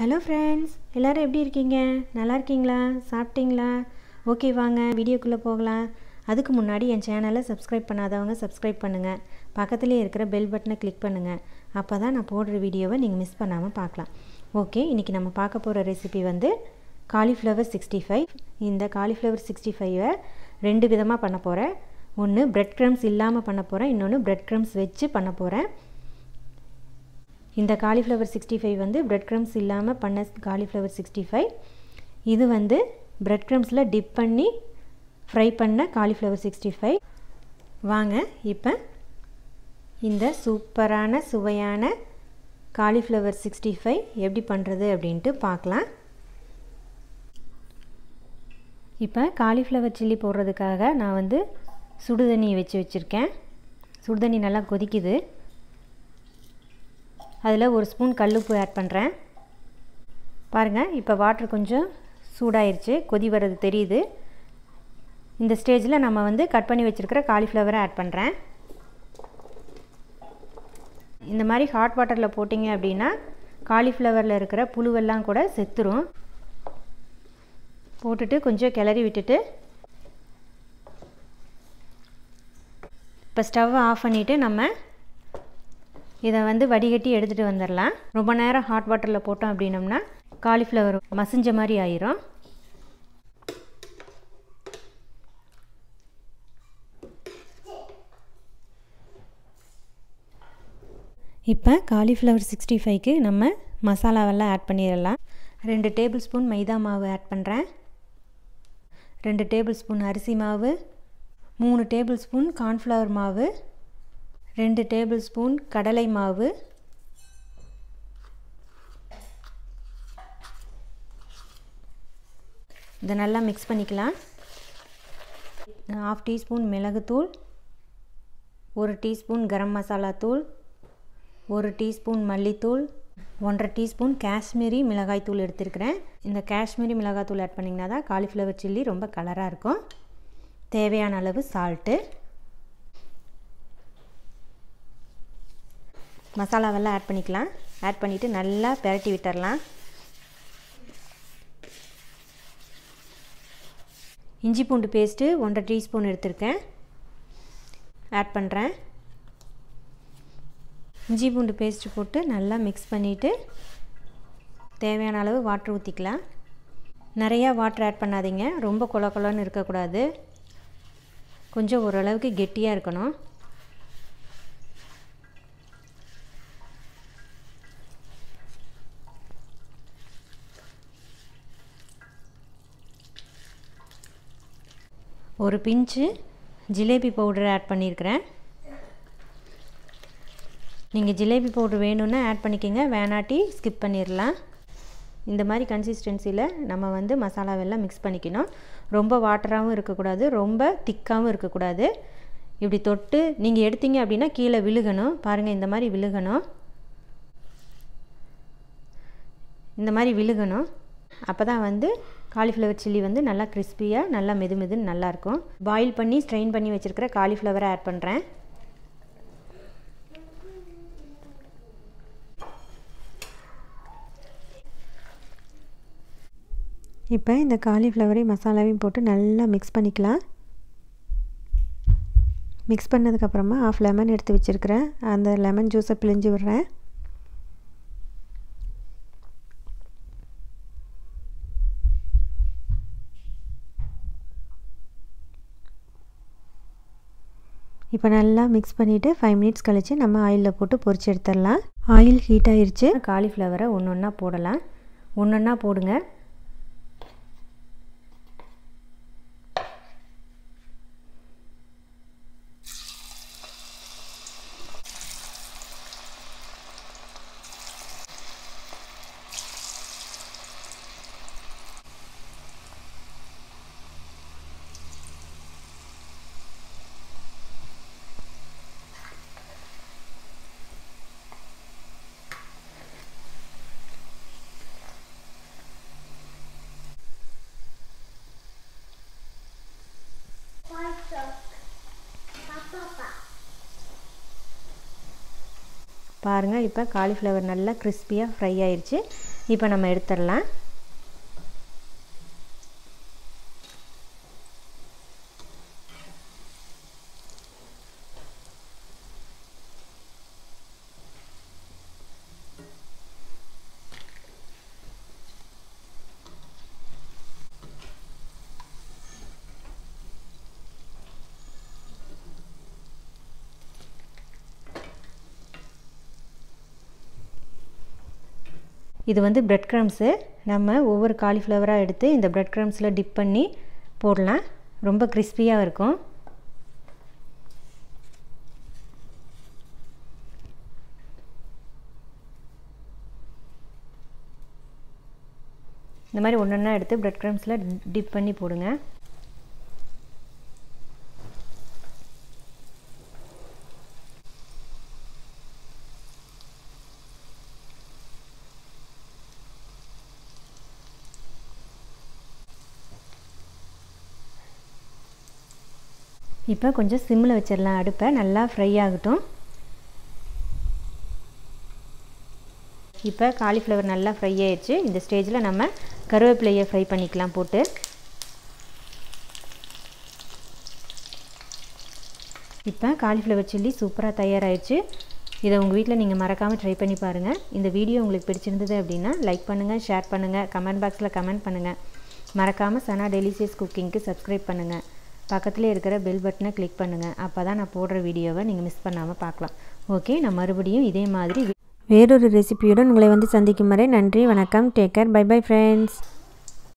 hello friends எல்லோரும் எப்படி இருக்கீங்க நல்லா இருக்கீங்களா சாப்பிட்டீங்களா ஓகே வாங்க வீடியோக்குள்ளே போகலாம் அதுக்கு முன்னாடி என் சேனலை சப்ஸ்கிரைப் பண்ணாதவங்க சப்ஸ்கிரைப் பண்ணுங்கள் பக்கத்துலேயே இருக்கிற பெல் பட்டனை கிளிக் பண்ணுங்கள் அப்போ தான் நான் போடுற வீடியோவை நீங்கள் மிஸ் பண்ணாமல் பார்க்கலாம் ஓகே இன்றைக்கி நம்ம பார்க்க போகிற ரெசிபி வந்து காலிஃப்ளவர் சிக்ஸ்டி ஃபைவ் இந்த காலிஃப்ளவர் சிக்ஸ்டி ஃபைவை ரெண்டு விதமாக பண்ண போகிறேன் ஒன்று பிரெட் க்ரம்ஸ் இல்லாமல் பண்ண போகிறேன் இன்னொன்று பிரெட் க்ரம்ஸ் வச்சு பண்ண போகிறேன் இந்த காலிஃப்ளவர் சிக்ஸ்டி ஃபைவ் வந்து பிரெட் க்ரம்ஸ் இல்லாமல் பண்ண காலிஃப்ளவர் சிக்ஸ்டி ஃபைவ் இது வந்து பிரெட் க்ரம்ஸில் டிப் பண்ணி ஃப்ரை பண்ண காலிஃப்ளவர் சிக்ஸ்டி ஃபைவ் வாங்க இப்போ இந்த சூப்பரான சுவையான காலிஃப்ளவர் சிக்ஸ்டி ஃபைவ் எப்படி பண்ணுறது அப்படின்ட்டு பார்க்கலாம் இப்போ காலிஃப்ளவர் சில்லி போடுறதுக்காக நான் வந்து சுடுதண்ணி வச்சு வச்சுருக்கேன் சுடுதண்ணி நல்லா கொதிக்குது அதில் ஒரு ஸ்பூன் கல்லுப்பு ஆட் பண்ணுறேன் பாருங்கள் இப்போ வாட்டர் கொஞ்சம் சூடாயிருச்சு கொதி வர்றது தெரியுது இந்த ஸ்டேஜில் நம்ம வந்து கட் பண்ணி வச்சுருக்கிற காலிஃப்ளவரை ஆட் பண்ணுறேன் இந்த மாதிரி ஹாட் வாட்டரில் போட்டிங்க அப்படின்னா காலிஃப்ளவரில் இருக்கிற புழுவெல்லாம் கூட செத்துரும் போட்டுட்டு கொஞ்சம் கிளறி விட்டுட்டு இப்போ ஸ்டவ்வை ஆஃப் பண்ணிவிட்டு நம்ம இதை வந்து வடிகட்டி எடுத்துகிட்டு வந்துடலாம் ரொம்ப நேரம் ஹாட் வாட்டரில் போட்டோம் அப்படின்னம்னா காலிஃப்ளவர் மசிஞ்ச மாதிரி ஆயிரும் இப்போ காலிஃப்ளவர் சிக்ஸ்டி ஃபைவ்க்கு நம்ம மசாலாவெல்லாம் ஆட் பண்ணிடலாம் ரெண்டு டேபிள் ஸ்பூன் மைதா மாவு ஆட் பண்ணுறேன் ரெண்டு டேபிள் ஸ்பூன் அரிசி மாவு மூணு டேபிள் ஸ்பூன் கார்ன்ஃப்ளவர் மாவு ரெண்டு டேபிள் ஸ்பூன் கடலை மாவு இதை நல்லா மிக்ஸ் பண்ணிக்கலாம் ஹாஃப் டீஸ்பூன் மிளகுத்தூள் ஒரு டீஸ்பூன் கரம் மசாலா தூள் ஒரு டீஸ்பூன் மல்லித்தூள் ஒன்றரை டீஸ்பூன் காஷ்மீரி மிளகாய் தூள் எடுத்துருக்கிறேன் இந்த காஷ்மீரி மிளகாய் தூள் ஆட் பண்ணிங்கன்னா தான் காலிஃப்ளவர் சில்லி ரொம்ப கலராக இருக்கும் தேவையான அளவு சால்ட்டு மசாலாவெல்லாம் ஆட் பண்ணிக்கலாம் ஆட் பண்ணிவிட்டு நல்லா பெரட்டி விட்டுறலாம் இஞ்சி பூண்டு பேஸ்ட்டு ஒன்றரை டீஸ்பூன் எடுத்திருக்கேன் ஆட் பண்ணுறேன் இஞ்சி பூண்டு பேஸ்ட்டு போட்டு நல்லா மிக்ஸ் பண்ணிவிட்டு தேவையான அளவு வாட்ரு ஊற்றிக்கலாம் நிறையா வாட்ரு ஆட் பண்ணாதீங்க ரொம்ப கொல கொலன்னு இருக்கக்கூடாது கொஞ்சம் ஓரளவுக்கு கெட்டியாக இருக்கணும் ஒரு பிஞ்சு ஜிலேபி பவுடர் ஆட் பண்ணியிருக்கிறேன் நீங்கள் ஜிலேபி பவுடர் வேணும்னா ஆட் பண்ணிக்கோங்க வேணாட்டி ஸ்கிப் பண்ணிடலாம் இந்த மாதிரி கன்சிஸ்டன்சியில் நம்ம வந்து மசாலாவெல்லாம் மிக்ஸ் பண்ணிக்கணும் ரொம்ப வாட்டராகவும் இருக்கக்கூடாது ரொம்ப திக்காகவும் இருக்கக்கூடாது இப்படி தொட்டு நீங்கள் எடுத்தீங்க அப்படின்னா கீழே விழுகணும் பாருங்கள் இந்த மாதிரி விழுகணும் இந்த மாதிரி விழுகணும் அப்போ தான் வந்து காலிஃப்ளவர் சில்லி வந்து நல்லா கிறிஸ்பியாக நல்லா மெது மெதுன்னு நல்லாயிருக்கும் பாயில் பண்ணி ஸ்ட்ரெயின் பண்ணி வச்சுருக்கிற காலிஃப்ளவரை ஆட் பண்ணுறேன் இப்போ இந்த காலிஃப்ளவரையும் மசாலாவையும் போட்டு நல்லா மிக்ஸ் பண்ணிக்கலாம் மிக்ஸ் பண்ணதுக்கப்புறமா ஆஃப் லெமன் எடுத்து வச்சுருக்கிறேன் அந்த லெமன் ஜூஸை பிழிஞ்சு விடுறேன் இப்போ நல்லா மிக்ஸ் பண்ணிவிட்டு ஃபைவ் மினிட்ஸ் கழித்து நம்ம ஆயிலில் போட்டு பொரிச்சு எடுத்துடலாம் ஆயில் ஹீட் ஆயிடுச்சு காலிஃப்ளவரை ஒன்று ஒன்றா போடலாம் ஒன்று ஒன்றா போடுங்க பாருங்கள் இப்போ காலிஃப்ளவர் நல்லா கிறிஸ்பியாக ஃப்ரை ஆயிடுச்சு இப்போ நம்ம எடுத்துடலாம் இது வந்து பிரெட் க்ரம்ஸு நம்ம ஒவ்வொரு காலிஃப்ளவராக எடுத்து இந்த பிரெட் க்ரம்ஸில் டிப் பண்ணி போடலாம் ரொம்ப கிறிஸ்பியாக இருக்கும் இந்த மாதிரி ஒன்று ஒன்றா எடுத்து பிரெட் க்ரம்ஸில் டிப் பண்ணி போடுங்க இப்போ கொஞ்சம் சிம்மில் வச்சிடலாம் அடுப்பை நல்லா ஃப்ரை ஆகட்டும் இப்போ காலிஃப்ளவர் நல்லா ஃப்ரை ஆயிடுச்சு இந்த ஸ்டேஜில் நம்ம கருவேப்பிலையை ஃப்ரை பண்ணிக்கலாம் போட்டு இப்போ காலிஃப்ளவர் சில்லி சூப்பராக தயாராகிடுச்சு இதை உங்கள் வீட்டில் நீங்கள் மறக்காமல் ட்ரை பண்ணி பாருங்கள் இந்த வீடியோ உங்களுக்கு பிடிச்சிருந்தது அப்படின்னா லைக் பண்ணுங்கள் ஷேர் பண்ணுங்கள் கமெண்ட் பாக்ஸில் கமெண்ட் பண்ணுங்கள் மறக்காமல் சனா டெலிசியஸ் குக்கிங்க்கு சப்ஸ்கிரைப் பண்ணுங்கள் பக்கத்தில் இருக்கிற பெல் பட்டனை கிளிக் பண்ணுங்கள் அப்போ தான் நான் போடுற வீடியோவை நீங்கள் மிஸ் பண்ணாமல் பார்க்கலாம் ஓகே நான் மறுபடியும் இதே மாதிரி வேறொரு ரெசிபியுடன் உங்களை வந்து சந்திக்கும் வரை நன்றி வணக்கம் take care bye bye friends